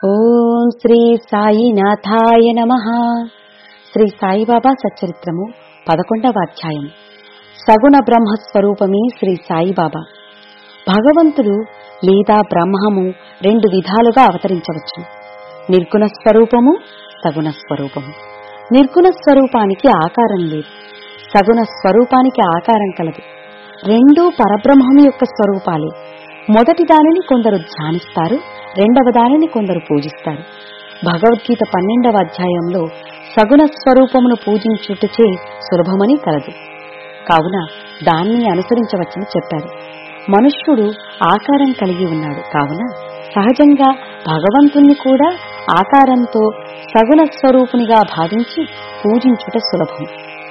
ఓం శ్రీ సాయినాథాయ నమ శ్రీ సాయిబాబా సచ్చరిత్రము పదకొండవ అధ్యాయం సగుణ బ్రహ్మస్వరూపమే శ్రీ సాయిబాబా భగవంతుడు లేదా బ్రహ్మము రెండు విధాలుగా అవతరించవచ్చు నిర్గుణ స్వరూపము సగుణ స్వరూపము నిర్గుణ స్వరూపానికి ఆకారం లేదు సగుణ స్వరూపానికి ఆకారం కలదు రెండూ పరబ్రహ్మం యొక్క స్వరూపాలే మొదటి దానిని కొందరు ధ్యానిస్తారు రెండవ దానిని కొందరు పూజిస్తారు భగవద్గీత పన్నెండవ అధ్యాయంలో సగుణ స్వరూపమును పూజించుటచే సులభమని కలదు కావున దాన్ని అనుసరించవచ్చని చెప్పారు మనుష్యుడు ఆకారం కలిగి ఉన్నాడు కావున సహజంగా భగవంతుణ్ణి కూడా ఆకారంతో సగుణ స్వరూపునిగా భావించి పూజించుట సులభం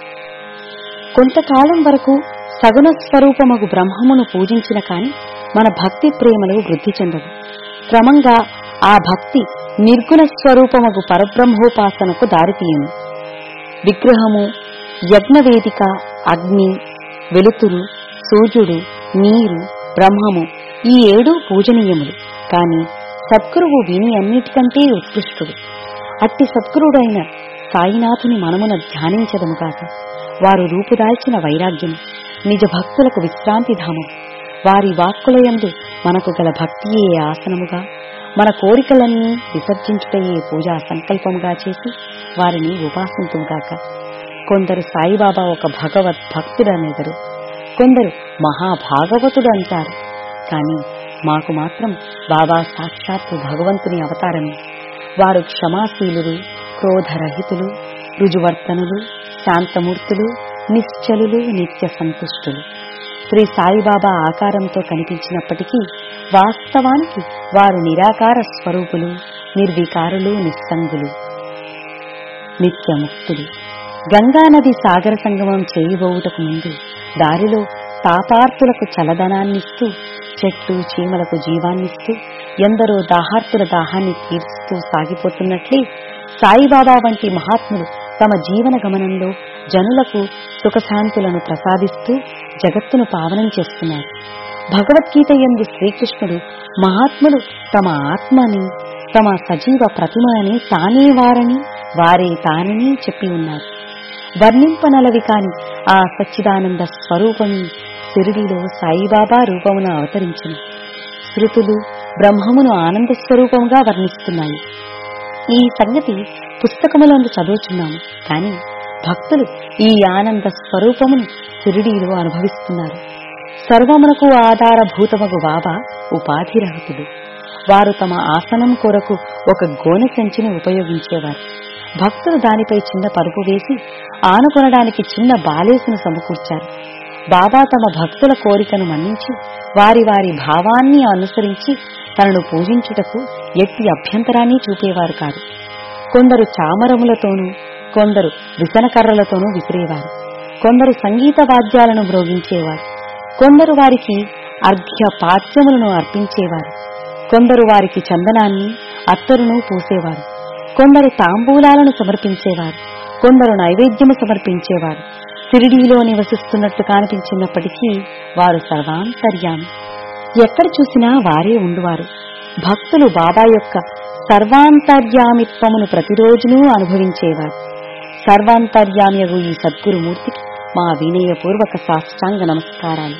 కొంతకాలం వరకు సగుణ స్వరూపమగు బ్రహ్మమును పూజించిన కాని మన భక్తి ప్రేమలు వృద్ధి చెందవు క్రమంగా ఆ భక్తి నిర్గుణ స్వరూపమగు పరబ్రహ్మోపాసనకు దారితీయును విగ్రహము యజ్ఞవేదిక అగ్ని వెలుతురు సూర్యుడు నీరు బ్రహ్మము ఈ ఏడు పూజనీయములు కాని సద్గురువు వీని అన్నిటికంటే ఉత్కృష్టుడు అట్టి సద్గురుడైన సాయినాథుని మనమున ధ్యానించదముగాక వారు రూపుదాల్చిన వైరాగ్యం నిజ భక్తులకు విశ్రాంతిధామం వారి వాక్కులయందు మనకు గల భక్తియే ఆసనముగా మన కోరికలన్నీ విసర్జించుటయే పూజా సంకల్పముగా చేసి వారిని ఉపాసింతుగాక కొందరు సాయిబాబా ఒక భగవద్ భక్తుడనేదరు కొందరు మహాభాగవతుడు అంటారు కాని మాకు మాత్రం బాబా సాక్షాత్తు భగవంతుని అవతారమే వారు క్షమాశీలులు క్రోధరహితులు రుజువర్తనులు శాంతమూర్తులు నిశ్చలులు నిత్య సంతుష్టులు శ్రీ సాయిబాబా ఆకారంతో కనిపించినప్పటికీ వాస్తవానికి వారు నిరాకార స్వరూపులు నిర్వికారులు నిస్సంగులు నిత్యముక్తులు గంగానది సాగర సంగమం చేయబోవుటకు ముందు దారిలో తాపార్తులకు చలదనాన్నిస్తూ చెట్లు చీమలకు జీవాన్నిస్తూ ఎందరో దాహార్తుల దాహాన్ని తీర్చుతూ సాగిపోతున్నట్లే సాయిబాబా వంటి మహాత్ములు తమ జీవన గమనంలో జనులకు సుఖశాంతులను ప్రసాదిస్తూ జగత్తును పావనం చేస్తున్నారు భగవద్గీత ఎందు శ్రీకృష్ణుడు మహాత్ములు తమ ఆత్మని తమ సజీవ ప్రతిమ అని తానే వారని వారే తానని చెప్పి ఉన్నారు వర్ణింపనలవి కాని ఆ సచ్చిదానంద స్వరూపమి సిరిడిలో సాయిబాబా రూపమున అవతరించిన శృతులు బ్రహ్మమును ఆనంద స్వరూపంగా వర్ణిస్తున్నాయి ఈ సంగతి పుస్తకములందు చదువుచున్నాము కాని భక్తులు ఈ ఆనంద స్వరూపమును సిరిడీలో అనుభవిస్తున్నారు సర్వమునకు ఆధారభూతమగు బాబా ఉపాధిరహితుడు వారు తమ ఆసనం కొరకు ఒక గోనె సంచిని ఉపయోగించేవారు భక్తులు దానిపై చిన్న పరుపు వేసి ఆనుకొనడానికి చిన్న బాలేసును సమకూర్చారు బాబా తమ భక్తుల కోరికను మన్నించి వారి వారి భావాన్ని అనుసరించి తనను పూజించుటకు ఎట్టి అభ్యంతరాన్ని చూపేవారు కాదు కొందరు చామరములతోనూ కొందరు విసనకర్రలతోనూ విసిరేవారు కొందరు సంగీత వాద్యాలను మ్రోగించేవారు కొందరు వారికి అర్ఘ్య పాద్యములను అర్పించేవారు కొందరు వారికి చందనాన్ని అత్తరును పూసేవారు కొందరు తాంబూలాలను సమర్పించేవారు కొందరు నైవేద్యము సమర్పించేవారు సిరిడీలో నివసిస్తున్నట్టు కనిపించినప్పటికీ వారు సర్వాంతర్యామి ఎక్కడ చూసినా వారే ఉండువారు భక్తులు బాబా యొక్క సర్వాంతర్యామిత్వమును ప్రతిరోజునూ అనుభవించేవారు సర్వాంతర్యామ్యగు ఈ సద్గురుమూర్తికి మా వినయపూర్వక సాష్టాంగ నమస్కారాలు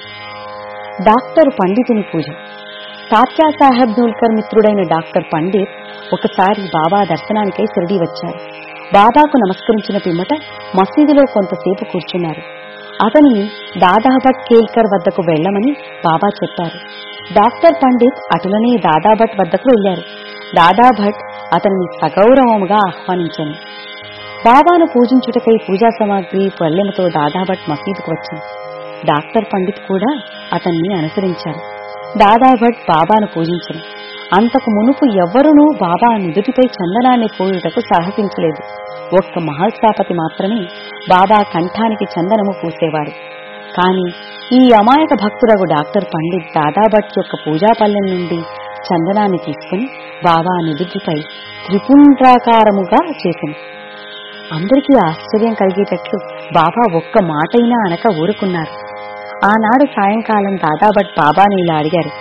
డాక్టర్ పండితుని పూజ తాత్యా సాహెబ్ దూల్కర్ మిత్రుడైన డాక్టర్ పండిత్ ఒకసారి బాబా దర్శనానికై షిరిడి వచ్చారు బాబాకు నమస్కరించిన పిమ్మట మసీదులో కొంతసేపు కూర్చున్నారు అతనిని దాదాభట్ కేల్కర్ వద్దకు వెళ్లమని బాబా చెప్పారు డాక్టర్ పండిత్ అటులనే దాదాభట్ వద్దకు వెళ్లారు దాదాభట్ అతనిని సగౌరవముగా ఆహ్వానించాను బాబాను పూజించుటకై పూజా సామాగ్రి పల్లెముతో దాదాభట్ మసీదుకు వచ్చింది డాక్టర్ పండిత్ కూడా అతన్ని అనుసరించారు దాదాభట్ బాబాను పూజించను అంతకు మునుపు ఎవ్వరునూ బాబా నుదుటిపై చందనాన్ని పూయుటకు సాహసించలేదు ఒక్క మహల్సాపతి మాత్రమే బాబా కంఠానికి చందనము పూసేవాడు కాని ఈ అమాయక భక్తుడగు డాక్టర్ పండిత్ దాదాభట్ యొక్క పూజాపల్లెం నుండి చందనాన్ని తీసుకుని బాబా నుదుటిపై త్రిపుండ్రాకారముగా చేసింది అందరికీ ఆశ్చర్యం కలిగేటట్లు బాబా ఒక్క మాటైనా అనక ఊరుకున్నారు ఆనాడు సాయంకాలం దాదాభట్ బాబాని ఇలా అడిగారు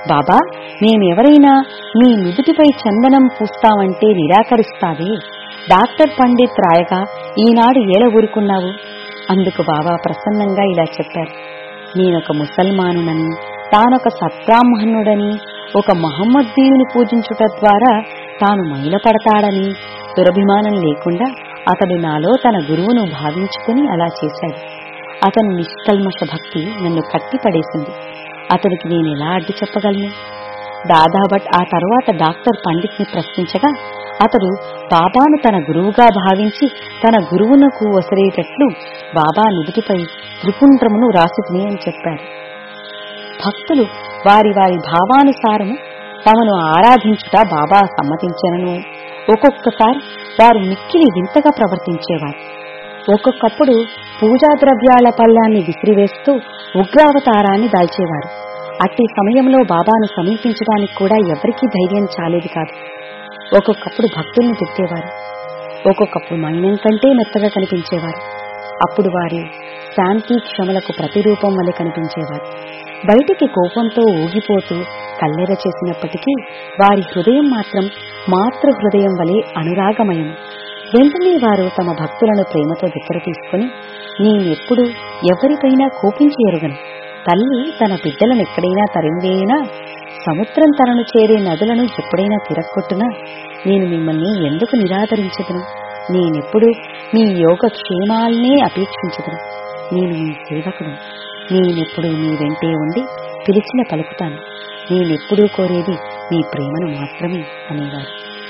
బాబా మేమెవరైనా మీ నుదుటిపై చందనం పూస్తామంటే నిరాకరిస్తావే డాక్టర్ పండిత్ రాయగా ఈనాడు ఏల ఊరుకున్నావు అందుకు బాబా ప్రసన్నంగా ఇలా చెప్పారు నేనొక ముసల్మానునని తానొక సత్బ్రాహ్మణుడని ఒక మహమ్మద్దీయుని పూజించుట ద్వారా తాను మైలపడతాడని దురభిమానం లేకుండా అతడు నాలో తన గురువును భావించుకుని అలా చేశాడు అతని నిష్కల్మష భక్తి నన్ను కట్టిపడేసింది అతనికి నేను ఎలా అడ్డు చెప్పగలను దాదాభట్ ఆ తరువాత డాక్టర్ పండిత్ని ప్రశ్నించగా అతడు బాబాను తన గురువుగా భావించి తన గురువునకు వసరేటట్లు బాబా నుదుటిపై త్రిపుండ్రమును రాసితిని అని చెప్పారు భక్తులు వారి వారి భావానుసారము తమను ఆరాధించుట బాబా సమ్మతించనను ఒక్కొక్కసారి వారు మిక్కిలి వింతగా ప్రవర్తించేవారు ఒక్కొక్కప్పుడు పూజా ద్రవ్యాల పల్లాన్ని విసిరివేస్తూ ఉగ్రావతారాన్ని దాల్చేవారు అట్టి సమయంలో బాబాను సమీపించడానికి కూడా ఎవరికీ ధైర్యం చాలేది కాదు ఒక్కొక్కప్పుడు భక్తుల్ని తిట్టేవారు ఒక్కొక్కప్పుడు మైనం కంటే మెత్తగా కనిపించేవారు అప్పుడు వారి శాంతి క్షమలకు ప్రతిరూపం వలె కనిపించేవారు బయటికి కోపంతో ఊగిపోతూ కల్లెర చేసినప్పటికీ వారి హృదయం మాత్రం మాతృ హృదయం వలె అనురాగమయం వెంటనే వారు తమ భక్తులను ప్రేమతో దగ్గర తీసుకుని నేనెప్పుడు ఎవరిపైనా కోపించి ఎరుగను తల్లి తన బిడ్డలను ఎక్కడైనా తరిమివేయినా సముద్రం తనను చేరే నదులను ఎప్పుడైనా తిరక్కొట్టునా నేను మిమ్మల్ని ఎందుకు నిరాదరించదును నేనెప్పుడు మీ యోగ క్షేమాల్నే అపేక్షించదును నేను మీ సేవకుడు నేనెప్పుడు మీ వెంటే ఉండి పిలిచిన పలుకుతాను నేనెప్పుడూ కోరేది మీ ప్రేమను మాత్రమే అనేవారు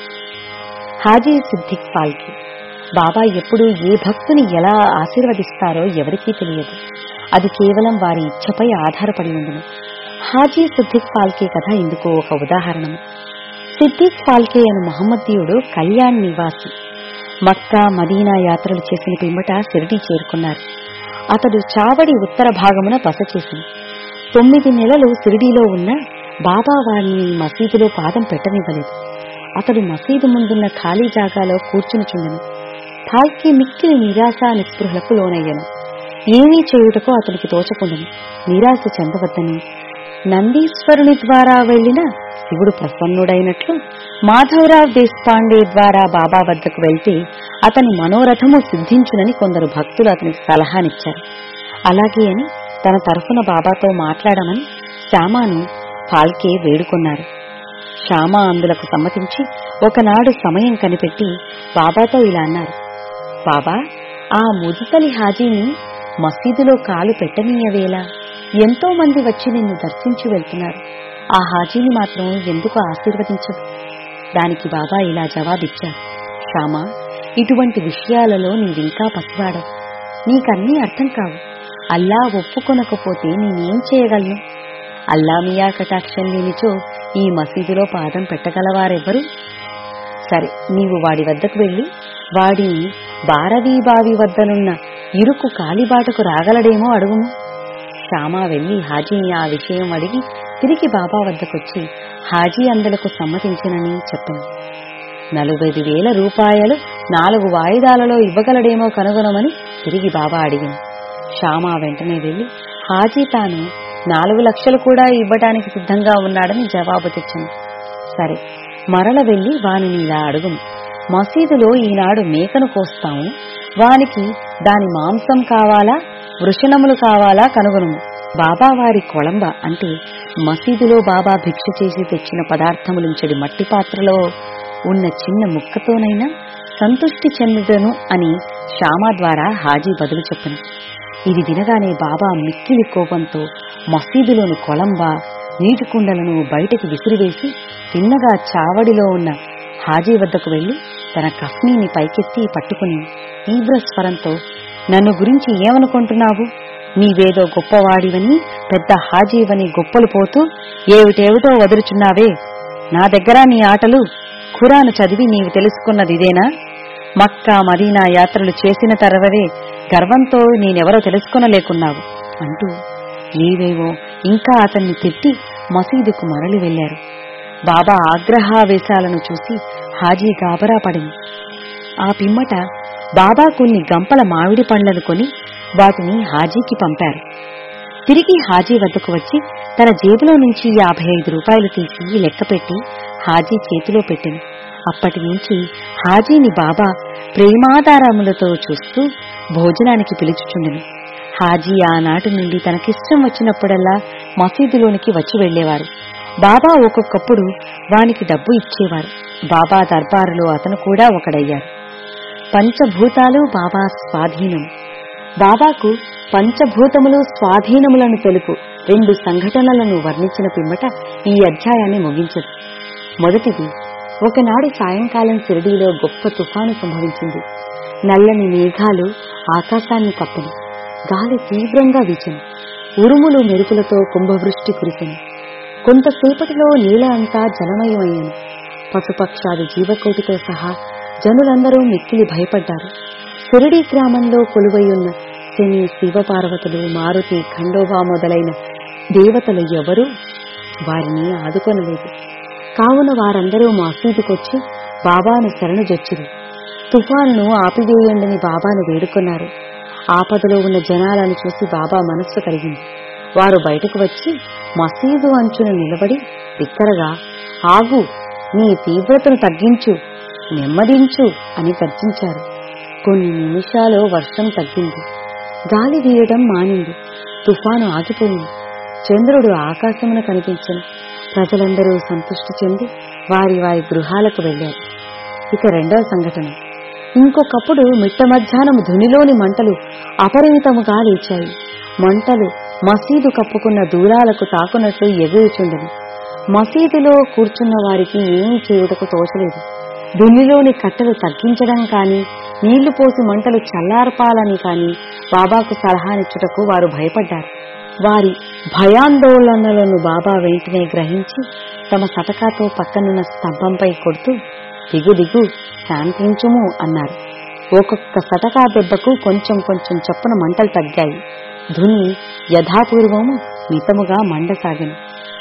హాజీ సిద్దిక్ ఫాల్కే బాబా ఎప్పుడు ఏ భక్తుని ఎలా ఆశీర్వదిస్తారో ఎవరికీ తెలియదు అది కేవలం వారి ఇచ్ఛపై ఆధారపడి ఉండును హాజీ సిద్దిక్ ఫాల్కే కథ ఇందుకు ఒక ఉదాహరణము సిద్దిక్ ఫాల్కే అను మహమ్మదీయుడు కళ్యాణ్ నివాసి మక్కా మదీనా యాత్రలు చేసిన పిమ్మట షిరిడి చేరుకున్నారు అతడు చావడి ఉత్తర భాగమున బస చేసింది తొమ్మిది నెలలు షిరిడీలో ఉన్న బాబా వారిని మసీదులో పాదం పెట్టనివ్వలేదు అతడు మసీదు ముందున్న ఖాళీ జాగాలో కూర్చునిచుండెను ఫాల్కే మిక్కిలి నిరాశ నిస్పృహలకు లోనయ్యను ఏమీ చేయుటకో అతనికి తోచకుండెను నిరాశ చెందవద్దని నందీశ్వరుని ద్వారా వెళ్లిన శివుడు ప్రసన్నుడైనట్లు మాధవరావు దేశపాండే ద్వారా బాబా వద్దకు వెళ్తే అతని మనోరథము సిద్ధించునని కొందరు భక్తులు అతనికి సలహానిచ్చారు అలాగే అని తన తరఫున బాబాతో మాట్లాడమని శ్యామాను ఫాల్కే వేడుకొన్నారు శ్యామ అందులకు సమ్మతించి ఒకనాడు సమయం కనిపెట్టి బాబాతో ఇలా అన్నారు బాబా ఆ ముదుసలి హాజీని మసీదులో కాలు పెట్టనీయవేలా ఎంతో మంది వచ్చి నిన్ను దర్శించి వెళ్తున్నారు ఆ హాజీని మాత్రం ఎందుకు ఆశీర్వదించదు దానికి బాబా ఇలా జవాబిచ్చారు శ్యామా ఇటువంటి విషయాలలో నీవింకా పసివాడవు నీకన్నీ అర్థం కావు అల్లా ఒప్పుకొనకపోతే నేనేం చేయగలను అల్లా మియా కటాక్షం లేనిచో ఈ మసీదులో పాదం పెట్టగలవారెవ్వరు సరే నీవు వాడి వద్దకు వెళ్లి వాడిని బారవీ బావి వద్దనున్న ఇరుకు కాలిబాటకు రాగలడేమో అడుగుము శ్యామా వెళ్లి హాజీని ఆ విషయం అడిగి తిరిగి బాబా వద్దకొచ్చి హాజీ అందలకు సమ్మతించినని చెప్పింది నలభై వేల రూపాయలు నాలుగు వాయిదాలలో ఇవ్వగలడేమో కనుగొనమని తిరిగి బాబా అడిగింది శ్యామా వెంటనే వెళ్లి హాజీ తాను నాలుగు లక్షలు కూడా ఇవ్వటానికి సిద్ధంగా ఉన్నాడని జవాబు తెచ్చింది సరే మరల వెళ్లి వానిని ఇలా అడుగుము మసీదులో ఈనాడు మేకను కోస్తాము వానికి దాని మాంసం కావాలా వృషణములు కావాలా కనుగొనుము బాబా వారి కొళంబ అంటే మసీదులో బాబా భిక్ష చేసి తెచ్చిన పదార్థములుంచడి మట్టి పాత్రలో ఉన్న చిన్న ముక్కతోనైనా సంతుష్టి చెందుదను అని శ్యామ ద్వారా హాజీ బదులు చెప్పను ఇది వినగానే బాబా మిక్కిలి కోపంతో మసీదులోని కొలంబ నీటి కుండలను బయటికి విసిరివేసి తిన్నగా చావడిలో ఉన్న హాజీ వద్దకు వెళ్లి తన కఫ్నీని పైకెత్తి పట్టుకుని తీవ్ర స్వరంతో నన్ను గురించి ఏమనుకుంటున్నావు నీవేదో గొప్పవాడివని పెద్ద హాజీవని గొప్పలు పోతూ ఏమిటేమిటో వదులుచున్నావే నా దగ్గర నీ ఆటలు ఖురాను చదివి నీవు తెలుసుకున్నది ఇదేనా మక్కా మదీనా యాత్రలు చేసిన తర్వరే గర్వంతో నేనెవరో తెలుసుకొనలేకున్నావు అంటూ ఏవేవో ఇంకా అతన్ని తిట్టి మసీదుకు మరలి వెళ్లారు బాబా ఆగ్రహావేశాలను చూసి హాజీ గాబరా పడింది ఆ పిమ్మట బాబా కొన్ని గంపల మామిడి పండ్లను కొని వాటిని హాజీకి పంపారు తిరిగి హాజీ వద్దకు వచ్చి తన జేబులో నుంచి యాభై ఐదు రూపాయలు తీసి లెక్కపెట్టి హాజీ చేతిలో పెట్టింది అప్పటి నుంచి హాజీని బాబా ప్రేమాదారములతో చూస్తూ భోజనానికి పిలుచుచుండెను హాజీ ఆనాటి నుండి తనకిష్టం వచ్చినప్పుడల్లా మసీదులోనికి వచ్చి వెళ్లేవారు బాబా ఒక్కొక్కప్పుడు వానికి డబ్బు ఇచ్చేవారు బాబా దర్బారులో అతను కూడా ఒకడయ్యాడు పంచభూతాలు బాబా స్వాధీనం బాబాకు పంచభూతములు స్వాధీనములను తెలుపు రెండు సంఘటనలను వర్ణించిన పిమ్మట ఈ అధ్యాయాన్ని ముగించదు మొదటిది ఒకనాడు సాయంకాలం షిరిడీలో గొప్ప తుఫాను సంభవించింది నల్లని మేఘాలు ఆకాశాన్ని కప్పెను గాలి తీవ్రంగా వీచెను ఉరుములు మెరుపులతో కుంభవృష్టి కురిసెను కొంతసేపటిలో నీళ్ళ అంతా జలమయమయ్యాను పశుపక్షాది జీవకోటితో సహా జనులందరూ మిక్కిలి భయపడ్డారు షిరిడీ గ్రామంలో కొలువై ఉన్న శని శివపార్వతులు మారుతి ఖండోబా మొదలైన దేవతలు ఎవరూ వారిని ఆదుకొనలేదు కావున వారందరూ మసీదుకొచ్చి బాబాను శరణుజొచ్చిరి తుఫానును ఆపివేయండని బాబాను వేడుకున్నారు ఆపదలో ఉన్న జనాలను చూసి బాబా మనస్సు కలిగింది వారు బయటకు వచ్చి మసీదు అంచున నిలబడి బిక్కరగా ఆగు నీ తీవ్రతను తగ్గించు నెమ్మదించు అని గర్జించారు కొన్ని నిమిషాలు వర్షం తగ్గింది గాలి వీయడం మానింది తుఫాను ఆగిపోయింది చంద్రుడు ఆకాశమున కనిపించను ప్రజలందరూ సంతృష్టి చెంది వారి వారి గృహాలకు వెళ్లారు ఇక రెండవ సంఘటన ఇంకొకప్పుడు మిట్ట మధ్యాహ్నం ధునిలోని మంటలు అపరిమితముగా లేచాయి మంటలు మసీదు కప్పుకున్న దూరాలకు తాకునట్లు ఎగురుచుండెను మసీదులో కూర్చున్న వారికి ఏమీ చేయుటకు తోచలేదు దున్నిలోని కట్టెలు తగ్గించడం కాని నీళ్లు పోసి మంటలు చల్లార్పాలని కాని బాబాకు సలహానిచ్చుటకు వారు భయపడ్డారు వారి భయాందోళనలను బాబా వెంటనే గ్రహించి తమ సటకాతో పక్కనున్న స్తంభంపై కొడుతూ దిగు దిగు శాంతించుము అన్నారు ఒక్కొక్క సటకా దెబ్బకు కొంచెం కొంచెం చప్పున మంటలు తగ్గాయి ధుని యథాపూర్వము మితముగా మండసాగను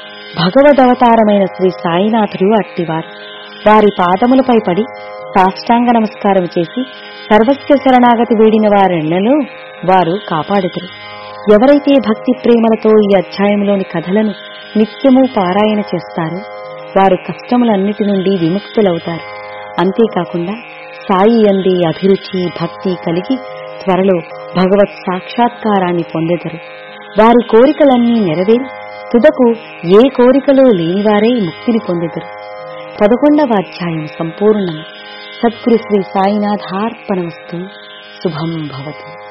భగవదవతారమైన శ్రీ సాయినాథుడు అట్టివారు వారి పాదములపై పడి సాష్టాంగ నమస్కారం చేసి సర్వస్వ శరణాగతి వేడిన వారెళ్లలో వారు కాపాడుతారు ఎవరైతే భక్తి ప్రేమలతో ఈ అధ్యాయంలోని కథలను నిత్యము పారాయణ చేస్తారో వారు కష్టములన్నిటి నుండి విముక్తులవుతారు అంతేకాకుండా సాయి అందే అభిరుచి భక్తి కలిగి త్వరలో భగవత్ సాక్షాత్కారాన్ని పొందెదరు వారి కోరికలన్నీ నెరవేరి తుదకు ఏ కోరికలో లేనివారే ముక్తిని పొందెదరు పదకొండవ అధ్యాయం సంపూర్ణం సద్గురు శ్రీ సాయినాథార్పణమస్తు శుభం భవతు